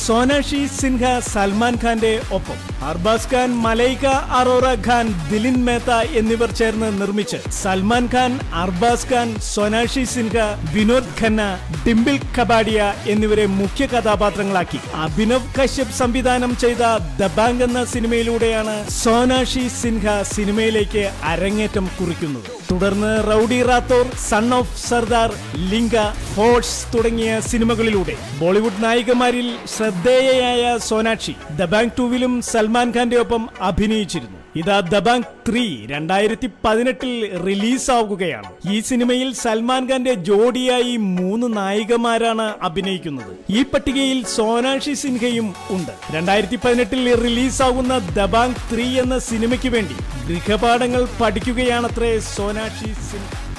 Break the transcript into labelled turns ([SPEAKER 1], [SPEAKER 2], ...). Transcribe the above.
[SPEAKER 1] സോനാക്ഷി സിൻഹ സൽമാൻ ഖാന്റെ ഒപ്പം അർബാസ് ഖാൻ മലൈക അറോറ ഖാൻ ദിലിൻ മേത്ത എന്നിവർ ചേർന്ന് നിർമ്മിച്ച് സൽമാൻ ഖാൻ അർബാസ് ഖാൻ സോനാക്ഷി സിൻഹ വിനോദ് ഖന്ന ഡിംപിൾ കബാഡിയ എന്നിവരെ മുഖ്യ കഥാപാത്രങ്ങളാക്കി അഭിനവ് കശ്യപ് സംവിധാനം ചെയ്ത ദബാങ് എന്ന സിനിമയിലൂടെയാണ് സോനാക്ഷി സിൻഹ സിനിമയിലേക്ക് അരങ്ങേറ്റം കുറിക്കുന്നത് തുടർന്ന് rowdy Rathore son of Sardaar Lingaa force തുടങ്ങിയ സിനിമകളിലൂടെ ബോളിവുഡ് നായികമാരിൽ ശ്രദ്ധേയയായ സോനാക്ഷി ദബാങ് ടൂവിലും സൽമാൻ ഖാന്റെ ഒപ്പം അഭിനയിച്ചിരുന്നു ഇതാ ദബാങ് ത്രീ രണ്ടായിരത്തി പതിനെട്ടിൽ റിലീസാവുകയാണ് ഈ സിനിമയിൽ സൽമാൻ ഖാന്റെ ജോഡിയായി മൂന്ന് നായികമാരാണ് അഭിനയിക്കുന്നത് ഈ പട്ടികയിൽ സോനാക്ഷി സിൻഹയും ഉണ്ട് രണ്ടായിരത്തി പതിനെട്ടിൽ റിലീസാവുന്ന ദബാങ് ത്രീ എന്ന സിനിമയ്ക്ക് വേണ്ടി ഗൃഹപാഠങ്ങൾ പഠിക്കുകയാണത്രേ സോനാക്ഷി സിൻഹ